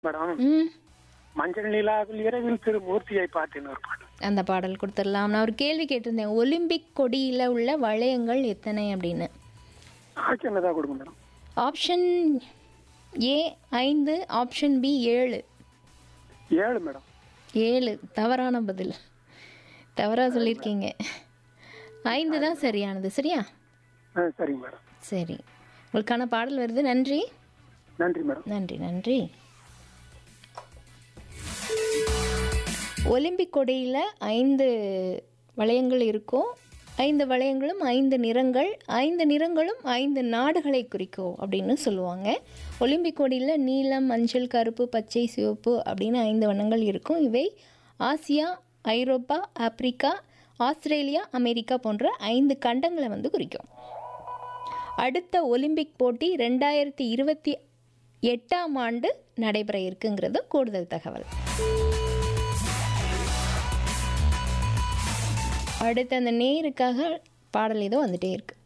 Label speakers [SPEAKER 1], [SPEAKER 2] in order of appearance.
[SPEAKER 1] madam
[SPEAKER 2] ம்
[SPEAKER 1] மஞ்சள் நிலாவில் இரவில் திருமூர்த்தியை பார்த்தேன்னு ஒரு பாட்டு
[SPEAKER 2] அந்த பாடல் கொடுத்துடலாம் நான் ஒரு கேள்வி கேட்டிருந்தேன் ஒலிம்பிக் கொடியில் உள்ள வளையங்கள் எத்தனை அப்படின்னு
[SPEAKER 1] ஆப்ஷன் தான் கொடுங்க மேடம்
[SPEAKER 2] ஆப்ஷன் ஏ ஐந்து ஆப்ஷன் பி ஏழு
[SPEAKER 1] ஏழு மேடம்
[SPEAKER 2] ஏழு தவறான பதில் தவறாக சொல்லியிருக்கீங்க ஐந்து தான் சரியானது சரியா
[SPEAKER 1] ஆ சரிங்க மேடம்
[SPEAKER 2] சரி உங்களுக்கான பாடல் வருது நன்றி
[SPEAKER 1] நன்றி மேடம்
[SPEAKER 2] நன்றி நன்றி ஒலிம்பிக் கொடியில் ஐந்து வளையங்கள் இருக்கும் ஐந்து வளையங்களும் ஐந்து நிறங்கள் ஐந்து நிறங்களும் ஐந்து நாடுகளை குறிக்கும் அப்படின்னு சொல்லுவாங்க ஒலிம்பிக் கொடியில் நீலம் மஞ்சள் கருப்பு பச்சை சிவப்பு அப்படின்னு ஐந்து வண்ணங்கள் இருக்கும் இவை ஆசியா ஐரோப்பா ஆப்பிரிக்கா ஆஸ்திரேலியா அமெரிக்கா போன்ற ஐந்து கண்டங்களை வந்து குறிக்கும் அடுத்த ஒலிம்பிக் போட்டி ரெண்டாயிரத்தி இருபத்தி எட்டாம் ஆண்டு நடைபெற இருக்குங்கிறது கூடுதல் தகவல் அடுத்து அந்த நேருக்காக பாடல் ஏதோ வந்துட்டே இருக்கு